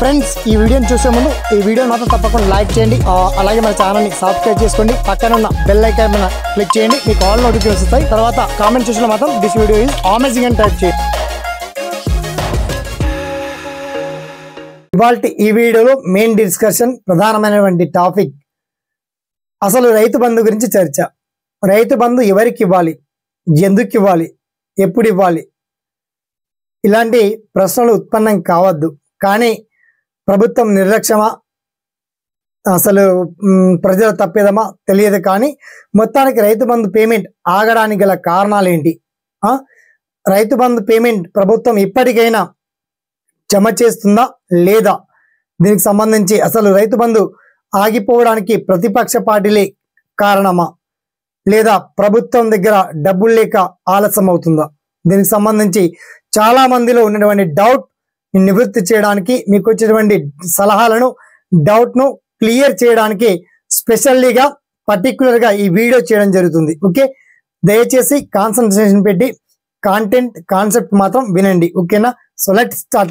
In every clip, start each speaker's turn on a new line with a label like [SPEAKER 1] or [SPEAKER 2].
[SPEAKER 1] Friends ఈ వీడియోని చూసే ముందు ఈ వీడియో మాత్రం తప్పకుండా లైక్ చేయండి ఆ, అలాగే మన ఛానల్ని సబ్స్క్రైబ్ చేసుకోండి పక్కన ఉన్న బెల్ ఐకాన్ మీద క్లిక్ చేయండి మీకు ఆల్ నోటిఫికేషన్ వస్తాయి తర్వాత కామెంట్ సెక్షన్లో మాత్రం దిస్ వీడియో ఈజ్ అమేజింగ్ అని టైప్ చేయండి ఇవాళ ఈ వీడియోలో మెయిన్ డిస్కషన్ ప్రధానమైనటువంటి టాపిక్ అసలు రైతు బంధు గురించి చర్చ రైతు బంధు ఎవరికి ఇవ్వాలి ఎందుకు ఇవ్వాలి ఎప్పుడు ఇవ్వాలి ఇలాంటి ప్రశ్నలు ఉత్పన్నం కావద్దు కానీ ప్రభుత్వం నిర్లక్ష్యమా అసలు మ్, ప్రజల తప్పేదమా తెలియదు కానీ మొత్తానికి రైతు బంధు పేమెంట్ ఆగడానికి గల కారణాలు ఏంటి ఆ? రైతు బంధు పేమెంట్ ప్రభుత్వం ఇప్పటికైనా జమ చేస్తుందా లేదా దీనికి సంబంధించి అసలు రైతు బంధు ఆగిపోవడానికి ప్రతిపక్ష పార్టీలే కారణమా లేదా ప్రభుత్వం దగ్గర డబ్బులు లేక ఆలస్యం అవుతుందా దీనికి సంబంధించి చాలా మందిలో ఉన్నటువంటి డౌట్ నివృత్తి చేయడానికి మీకు వచ్చేటువంటి సలహాలను డౌట్ ను క్లియర్ చేయడానికి స్పెషల్లీగా పర్టికులర్ గా ఈ వీడియో చేయడం జరుగుతుంది ఓకే దయచేసి కాన్సన్ట్రేషన్ పెట్టి కాంటెంట్ కాన్సెప్ట్ మాత్రం వినండి ఓకేనా so let start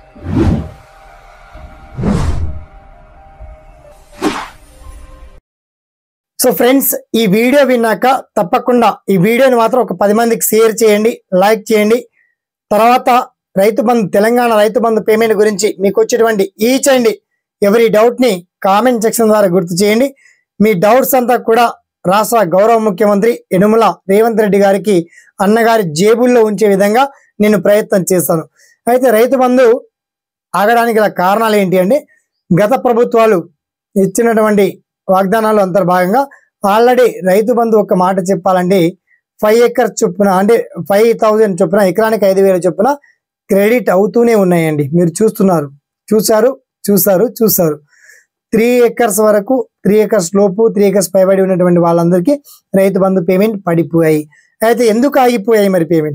[SPEAKER 1] so friends ఈ వీడియో విన్నాక తప్పకుండా ఈ వీడియోని మాత్రం ఒక పది మందికి షేర్ చేయండి లైక్ చేయండి తర్వాత రైతు బంధు తెలంగాణ రైతు బంధు పేమెంట్ గురించి మీకు వచ్చేటువంటి ఈచ్ అండ్ ఎవరి డౌట్ ని కామెంట్ సెక్షన్ ద్వారా గుర్తు చేయండి మీ డౌట్స్ అంతా కూడా రాష్ట్ర గౌరవ ముఖ్యమంత్రి యనుమల రేవంత్ రెడ్డి గారికి అన్నగారి జేబుల్లో ఉంచే విధంగా నేను ప్రయత్నం చేస్తాను అయితే రైతు బంధు ఆగడానికి గల కారణాలు ఏంటి అంటే గత ప్రభుత్వాలు ఇచ్చినటువంటి వాగ్దానాలు అంతర్భాగంగా ఆల్రెడీ రైతు బంధు ఒక మాట చెప్పాలంటే ఫైవ్ ఎకర్స్ చొప్పున అంటే ఫైవ్ థౌజండ్ చొప్పున ఎకరానికి ఐదు వేల చొప్పున క్రెడిట్ అవుతూనే ఉన్నాయండి మీరు చూస్తున్నారు చూసారు చూసారు చూసారు త్రీ ఎకర్స్ వరకు త్రీ ఎకర్స్ లోపు త్రీ ఎకర్స్ పైబడి ఉన్నటువంటి వాళ్ళందరికీ రైతు బంధు పేమెంట్ పడిపోయాయి అయితే ఎందుకు ఆగిపోయాయి మరి పేమెంట్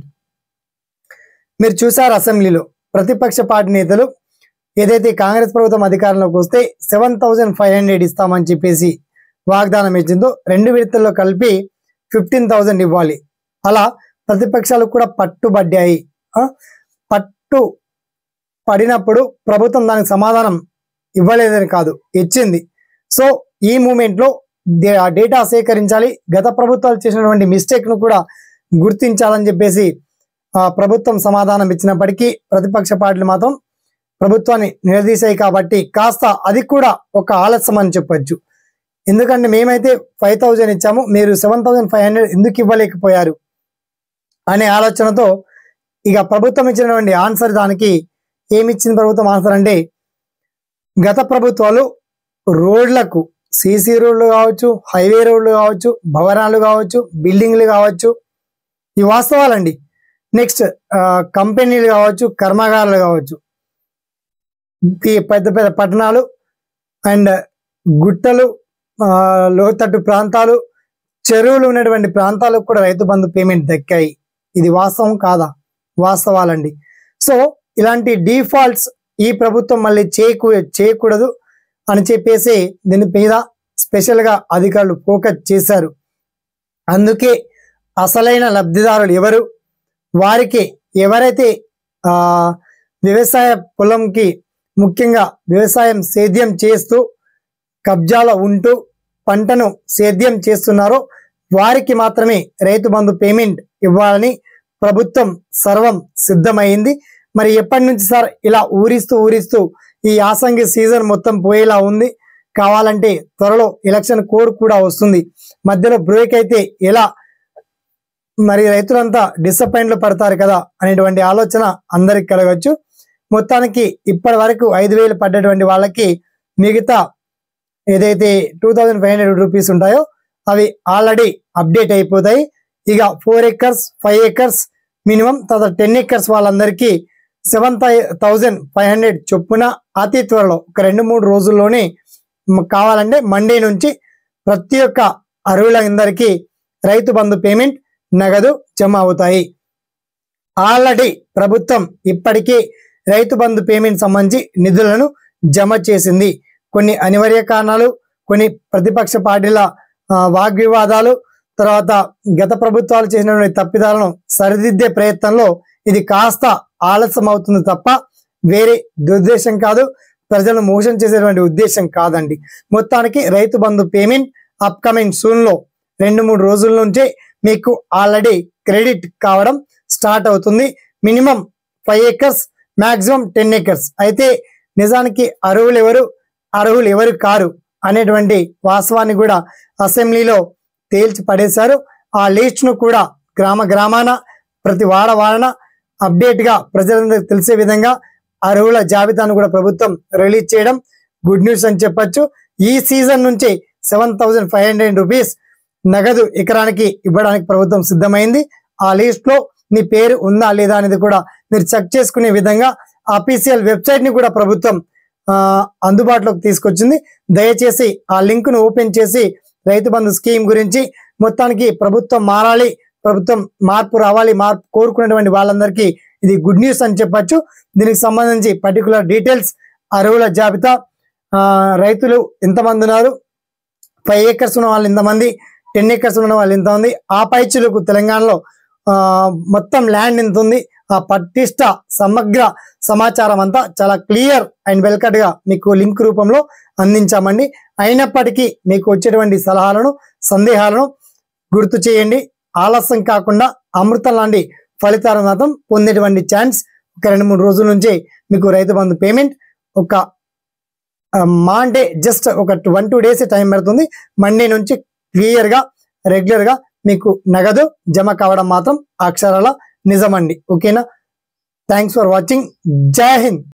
[SPEAKER 1] మీరు చూసారు అసెంబ్లీలో ప్రతిపక్ష పార్టీ నేతలు ఏదైతే కాంగ్రెస్ ప్రభుత్వం అధికారంలోకి వస్తే సెవెన్ థౌజండ్ ఫైవ్ హండ్రెడ్ ఇస్తామని చెప్పేసి వాగ్దానం ఇచ్చిందో రెండు విడతల్లో కలిపి ఫిఫ్టీన్ థౌజండ్ ఇవ్వాలి అలా ప్రతిపక్షాలు కూడా పట్టుబడ్డాయి ఆ? పట్టు పడినప్పుడు ప్రభుత్వం దానికి సమాధానం ఇవ్వలేదని కాదు ఇచ్చింది సో ఈ మూమెంట్ లో డే- ఆ డేటా సేకరించాలి గత ప్రభుత్వాలు చేసినటువంటి మిస్టేక్ ను కూడా గుర్తించాలని చెప్పేసి ఆ ప్రభుత్వం సమాధానం ఇచ్చినప్పటికీ ప్రతిపక్ష పార్టీలు మాత్రం ప్రభుత్వాన్ని నిలదీశాయి కాబట్టి కాస్త అది కూడా ఒక ఆలస్యం అని చెప్పొచ్చు ఎందుకంటే మేమైతే ఫైవ్ థౌజండ్ ఇచ్చాము మీరు సెవెన్ థౌజండ్ ఫైవ్ హండ్రెడ్ ఎందుకు ఇవ్వలేకపోయారు అనే ఆలోచనతో ఇక ప్రభుత్వం ఇచ్చినటువంటి ఆన్సర్ దానికి ఏమి ఇచ్చింది ప్రభుత్వం ఆన్సర్ అంటే గత ప్రభుత్వాలు రోడ్లకు సీసీ రోడ్లు కావచ్చు హైవే రోడ్లు కావచ్చు భవనాలు కావచ్చు బిల్డింగ్లు కావచ్చు ఈ వాస్తవాలండి నెక్స్ట్ కంపెనీలు కావచ్చు కర్మాగారాలు కావచ్చు ఈ పెద్ద పెద్ద పట్టణాలు అండ్ గుట్టలు ఆ, లోతట్టు ప్రాంతాలు చెరువులు ఉన్నటువంటి ప్రాంతాలకు కూడా రైతు బంధు పేమెంట్ దక్కాయి ఇది వాస్తవం కాదా వాస్తవాలండి సో ఇలాంటి డిఫాల్ట్స్ ఈ ప్రభుత్వం మళ్ళీ చేయకూ చేయకూడదు అని చెప్పేసి దీని మీద స్పెషల్ గా అధికారులు ఫోకస్ చేశారు అందుకే అసలైన లబ్ధిదారులు ఎవరు వారికి ఎవరైతే ఆ వ్యవసాయ పొలంకి ముఖ్యంగా వ్యవసాయం సేద్యం చేస్తూ కబ్జాలో ఉంటూ పంటను సేద్యం చేస్తున్నారో వారికి మాత్రమే రైతు బంధు పేమెంట్ ఇవ్వాలని ప్రభుత్వం సర్వం సిద్ధమైంది మరి ఎప్పటి నుంచి సార్ ఇలా ఊరిస్తూ ఊరిస్తూ ఈ యాసంగి సీజన్ మొత్తం పోయేలా ఉంది కావాలంటే త్వరలో ఎలక్షన్ కోడ్ కూడా వస్తుంది మధ్యలో బ్రేక్ అయితే ఎలా మరి రైతులంతా డిసప్పాయింట్ లో పడతారు కదా అనేటువంటి ఆలోచన అందరికి కలగచ్చు మొత్తానికి ఇప్పటి వరకు ఐదు వేలు పడ్డటువంటి వాళ్ళకి మిగతా ఏదైతే two thousand five hundred rupees ఉంటాయో అవి ఆల్రెడీ అప్డేట్ అయిపోతాయి ఇక four acres five acres minimum తర్వాత టెన్ ఎకర్స్ వాళ్ళందరికీ సెవెన్ థౌజండ్ ఫైవ్ హండ్రెడ్ చొప్పున అతి త్వరలో ఒక రెండు మూడు రోజుల్లోనే మ- కావాలంటే మండే నుంచి ప్రతి ఒక్క అర్హులందరికీ రైతు బంధు పేమెంట్ నగదు జమ అవుతాయి ఆల్రెడీ ప్రభుత్వం ఇప్పటికే రైతు బంధు పేమెంట్ సంబంధించి నిధులను జమ చేసింది కొన్ని అనివార్య కారణాలు కొన్ని ప్రతిపక్ష పార్టీల ఆ, వాగ్వివాదాలు తర్వాత గత ప్రభుత్వాలు చేసినటువంటి తప్పిదాలను సరిదిద్దే ప్రయత్నంలో ఇది కాస్త ఆలస్యం అవుతుంది తప్ప వేరే దుర్దేశం కాదు ప్రజలను మోసం చేసేటువంటి ఉద్దేశం కాదండి మొత్తానికి రైతు బంధు పేమెంట్ అప్కమింగ్ సూన్ లో రెండు మూడు రోజుల నుంచే మీకు ఆల్రెడీ క్రెడిట్ కావడం స్టార్ట్ అవుతుంది minimum five acres maximum ten acres అయితే నిజానికి అర్హులు ఎవరు అర్హులు ఎవరు కారు అనేటువంటి వాస్తవాన్ని కూడా అసెంబ్లీలో తేల్చి పడేశారు ఆ లిస్ట్ ను కూడా గ్రామ గ్రామాన ప్రతి వాడ వాడన అప్డేట్ గా ప్రజలందరికీ తెలిసే విధంగా అర్హుల జాబితాను కూడా ప్రభుత్వం రిలీజ్ చేయడం గుడ్ న్యూస్ అని చెప్పొచ్చు ఈ సీజన్ నుంచి seven thousand five hundred rupees నగదు ఎకరానికి ఇవ్వడానికి ప్రభుత్వం సిద్ధమైంది ఆ లిస్ట్ లో మీ పేరు ఉందా లేదా అనేది కూడా మీరు చెక్ చేసుకునే విధంగా అఫీషియల్ వెబ్సైట్ ని కూడా ప్రభుత్వం ఆ, అందుబాటులోకి తీసుకొచ్చింది దయచేసి ఆ లింక్ ను ఓపెన్ చేసి రైతు బంధు స్కీమ్ గురించి మొత్తానికి ప్రభుత్వం మారాలి ప్రభుత్వం మార్పు రావాలి మార్పు కోరుకునేటువంటి వాళ్ళందరికీ ఇది గుడ్ న్యూస్ అని చెప్పొచ్చు దీనికి సంబంధించి పర్టికులర్ డీటెయిల్స్ అర్హుల జాబితా ఆ, రైతులు ఎంతమంది ఉన్నారు ఫైవ్ ఏకర్స్ ఉన్న వాళ్ళు ఇంతమంది టెన్ ఏకర్స్ ఉన్న వాళ్ళు ఎంత ఉంది ఆ పైచులకు తెలంగాణలో ఆ, మొత్తం ల్యాండ్ ఎంత ఉంది ఆ పటిష్ట సమగ్ర సమాచారం అంతా చాలా క్లియర్ అండ్ వెల్కట్ గా మీకు లింక్ రూపంలో అందించామండి అయినప్పటికీ మీకు వచ్చేటువంటి సలహాలను సందేహాలను గుర్తు చేయండి ఆలస్యం కాకుండా అమృతం లాంటి ఫలితాలు మాత్రం పొందేటువంటి ఛాన్స్ ఒక రెండు మూడు రోజుల నుంచి మీకు రైతు బంధు పేమెంట్ ఒక ఆ, మా అంటే జస్ట్ ఒక వన్ టూ డేస్ టైం పడుతుంది మండే నుంచి క్లియర్ గా రెగ్యులర్ గా మీకు నగదు జమ కావడం మాత్రం అక్షరాల నిజమండి ఓకేనా థ్యాంక్స్ ఫర్ వాచింగ్ జై హింద్